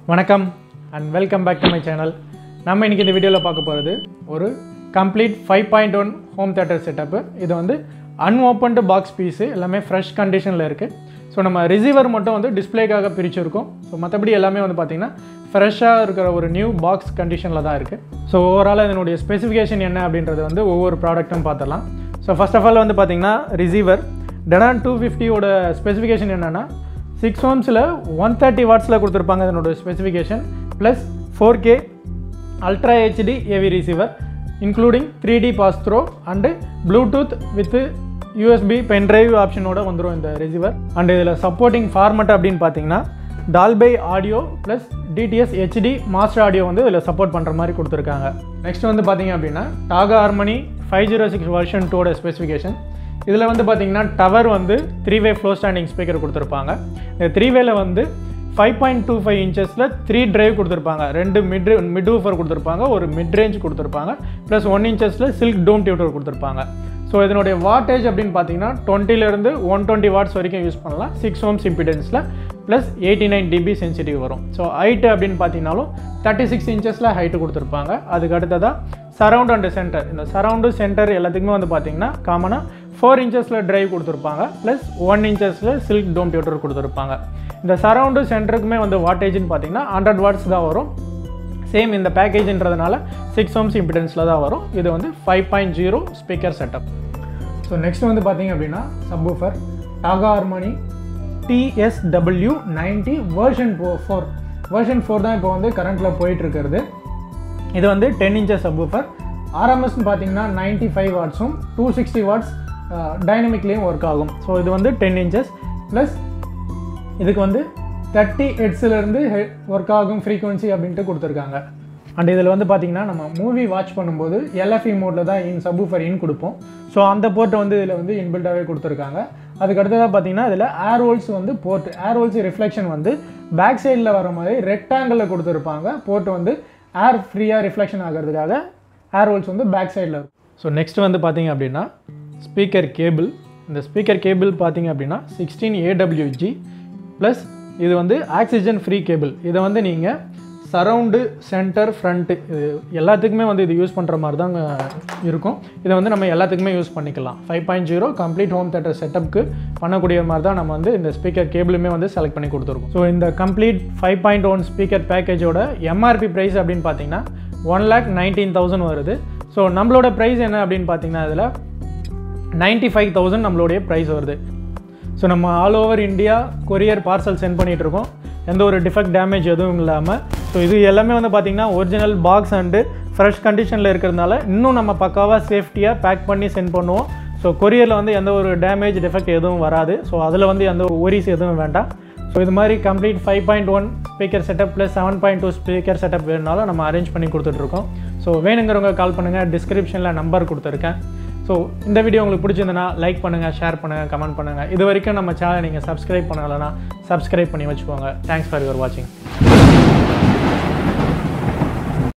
வணக்கம் and welcome back to my channel நம்ம இன்றைக்கி இந்த வீடியோவில் பார்க்க போகிறது ஒரு complete five point one home theatre setup இது வந்து அன்ஓப்பன்டு பாக்ஸ் பீஸு எல்லாமே ஃப்ரெஷ் கண்டிஷனில் இருக்குது ஸோ நம்ம ரிசீவர் மட்டும் வந்து டிஸ்ப்ளேக்காக பிரிச்சிருக்கோம் ஸோ மற்றபடி எல்லாமே வந்து பார்த்திங்கன்னா ஃப்ரெஷ்ஷாக இருக்கிற ஒரு நியூ பாக்ஸ் கண்டிஷனில் தான் இருக்குது ஸோ ஓவரால் இதனுடைய ஸ்பெசிஃபிகேஷன் என்ன அப்படின்றது வந்து ஒவ்வொரு ப்ராடக்ட்டும் பார்த்துடலாம் ஸோ ஃபர்ஸ்ட் ஆஃப் ஆல் வந்து பார்த்திங்கன்னா ரிசீவர் டெனான் டூ ஃபிஃப்டியோட ஸ்பெசிஃபிகேஷன் என்னென்னா சிக்ஸ் ஹோம்ஸில் ஒன் தேர்ட்டி வாட்ஸில் கொடுத்துருப்பாங்க இதனோட specification plus four K ultra HD AV receiver including three D pass through and Bluetooth with USB pendrive ஆப்ஷனோட வந்துடும் இந்த ரிசீவர் அண்ட் இதில் சப்போர்ட்டிங் ஃபார்மட் அப்படின்னு பார்த்தீங்கன்னா Dolby audio plus DTS HD master audio வந்து இதில் சப்போர்ட் பண்ணுற மாதிரி கொடுத்துருக்காங்க நெக்ஸ்ட் வந்து பார்த்தீங்க அப்படின்னா Taga Harmony five zero six version டூட ஸ்பெசிஃபிகேஷன் இதில் வந்து பார்த்தீங்கன்னா டவர் வந்து three way floor standing speaker கொடுத்துருப்பாங்க இந்த த்ரீ வேல வந்து ஃபைவ் பாயிண்ட் டூ ஃபைவ் இன்ச்சஸில் த்ரீ டிரைவ் கொடுத்துருப்பாங்க ரெண்டு மிட் மிட் ஊஃபர் கொடுத்துருப்பாங்க ஒரு மிட் ரேஞ்ச் கொடுத்துருப்பாங்க ப்ளஸ் ஒன் இன்ச்சஸில் சில்க் டோம் டியூட்டர் கொடுத்துருப்பாங்க ஸோ இதனுடைய வாட்டேஜ் அப்படின்னு பார்த்தீங்கன்னா டுவெண்ட்டிலேருந்து ஒன் டுவெண்ட்டி வாட்ஸ் வரைக்கும் யூஸ் பண்ணலாம் சிக்ஸ் ஹோம்ஸ் இம்பிடென்ஸில் plus eighty nine DP sensitive வரும் ஸோ ஹைட்டு அப்படின்னு பார்த்தீங்கனாலும் தேர்ட்டி சிக்ஸ் இன்ச்சஸில் ஹைட்டு கொடுத்துருப்பாங்க அதுக்கு அடுத்ததாக சரவுண்ட் அண்ட் சென்டர் இந்த சரவுண்டு சென்டர் எல்லாத்துக்குமே வந்து பார்த்தீங்கன்னா காமனாக ஃபோர் இன்ச்சஸில் டிரைவ் கொடுத்துருப்பாங்க ப்ளஸ் ஒன் இன்ச்சஸில் சில்க் டோம் டியூட்டர் கொடுத்துருப்பாங்க இந்த சரவுண்டு சென்டருக்குமே வந்து வாட்டேஜ்னு பார்த்தீங்கன்னா ஹண்ட்ரட் வாட்ஸ் தான் வரும் சேம் இந்த பேக்கேஜ்ன்றதுனால சிக்ஸ் ஹோம்ஸ் இம்பிடன்ஸில் தான் வரும் இது வந்து five point zero speaker setup so next வந்து பார்த்தீங்க அப்படின்னா subwoofer Taga Harmony TSW ninety version four version four தான் இப்போ வந்து கரண்ட்டில் போயிட்டு இருக்கிறது இது வந்து டென் இன்ச்சஸ் சப்வூஃபர் ஆர்எம்எஸ்னு பார்த்தீங்கன்னா நைன்ட்டி ஃபைவ் வாட்ஸும் டூ சிக்ஸ்டி வாட்ஸ் டைனமிக்லேயும் ஒர்க் ஆகும் ஸோ இது வந்து டென் இன்ச்சஸ் ப்ளஸ் இதுக்கு வந்து தேர்ட்டி ஹெட்ஸ்லேருந்து ஒர்க் ஆகும் ஃப்ரீக்வன்சி அப்படின்ட்டு கொடுத்துருக்காங்க அண்ட் இதில் வந்து பார்த்திங்கன்னா நம்ம மூவி வாட்ச் பண்ணும்போது எல்எஃப்இ மோடில் தான் இன் சப்வூஃபர் இன் கொடுப்போம் ஸோ அந்த போர்ட்டை வந்து இதில் வந்து இன்பில்டாகவே கொடுத்துருக்காங்க அதுக்கு அடுத்ததாக பார்த்தீங்கன்னா இதில் ஏர் ஹோல்ஸ் வந்து போர்ட் ஏர் ஹோல்ஸ் ரிஃப்ளெக்ஷன் வந்து பேக் சைடில் வர மாதிரி ரெக்டாங்கிளில் கொடுத்துருப்பாங்க போர்ட் வந்து ஏர் ஃப்ரீயாக ரிஃப்ளெக்ஷன் ஆகிறதுக்காக ஏர் ஹோல்ஸ் வந்து பேக் சைடில் இருக்கும் ஸோ நெக்ஸ்ட் வந்து பார்த்தீங்க அப்படின்னா ஸ்பீக்கர் கேபிள் இந்த ஸ்பீக்கர் கேபிள் பார்த்தீங்க அப்படின்னா சிக்ஸ்டீன் ஏடபிள்யூஜி ப்ளஸ் இது வந்து ஆக்சிஜன் ஃப்ரீ கேபிள் இதை வந்து நீங்கள் சரவுண்டு சென்டர் ஃப்ரண்ட்டு இது எல்லாத்துக்குமே வந்து இது யூஸ் பண்ணுற மாதிரி தான் இருக்கும் இதை வந்து நம்ம எல்லாத்துக்குமே யூஸ் பண்ணிக்கலாம் five point zero complete home theatre செட்டப்க்கு பண்ணக்கூடிய மாதிரி தான் நம்ம வந்து இந்த ஸ்பீக்கர் கேபிளுமே வந்து செலக்ட் பண்ணி கொடுத்துருக்கோம் ஸோ இந்த complete five point one speaker பேக்கேஜோட எம்ஆர்பி ப்ரைஸ் அப்படின்னு பார்த்தீங்கன்னா ஒன் லேக் நைன்டீன் தௌசண்ட் வருது ஸோ நம்மளோட ப்ரைஸ் என்ன அப்படின்னு பார்த்தீங்கன்னா இதில் நைன்ட்டி ஃபைவ் தௌசண்ட் நம்மளுடைய ப்ரைஸ் வருது ஸோ நம்ம all over India courier parcel send பண்ணிகிட்டு இருக்கோம் எந்த ஒரு டிஃபெக்ட் டேமேஜ் எதுவும் இல்லாமல் ஸோ இது எல்லாமே வந்து பார்த்திங்கன்னா ஒரிஜினல் பாக்ஸ் அண்டு ஃப்ரெஷ் கண்டிஷனில் இருக்கிறதுனால இன்னும் நம்ம பக்காவாக சேஃப்டியாக பேக் பண்ணி சென்ட் பண்ணுவோம் ஸோ கொரியரில் வந்து எந்த ஒரு டேமேஜ் டிஃபெக்ட் எதுவும் வராது ஸோ அதில் வந்து எந்த ஒரு ஒரிஸ் எதுவும் வேண்டாம் ஸோ இது மாதிரி complete five point one speaker setup plus seven point two speaker setup வேணுனாலும் நம்ம அரேஞ்ச் பண்ணி கொடுத்துட்ருக்கோம் ஸோ வேணுங்கிறவங்க கால் பண்ணுங்கள் டிஸ்கிரிப்ஷனில் நம்பர் கொடுத்துருக்கேன் ஸோ இந்த வீடியோ உங்களுக்கு பிடிச்சிருந்தனா லைக் பண்ணுங்கள் ஷேர் பண்ணுங்கள் கமெண்ட் பண்ணுங்கள் இது வரைக்கும் நம்ம சேனலை நீங்கள் சப்ஸ்கிரைப் பண்ணலைன்னா சப்ஸ்கிரைப் பண்ணி வச்சுக்கோங்க தேங்க்ஸ் ஃபார் யுவர் வாட்சிங்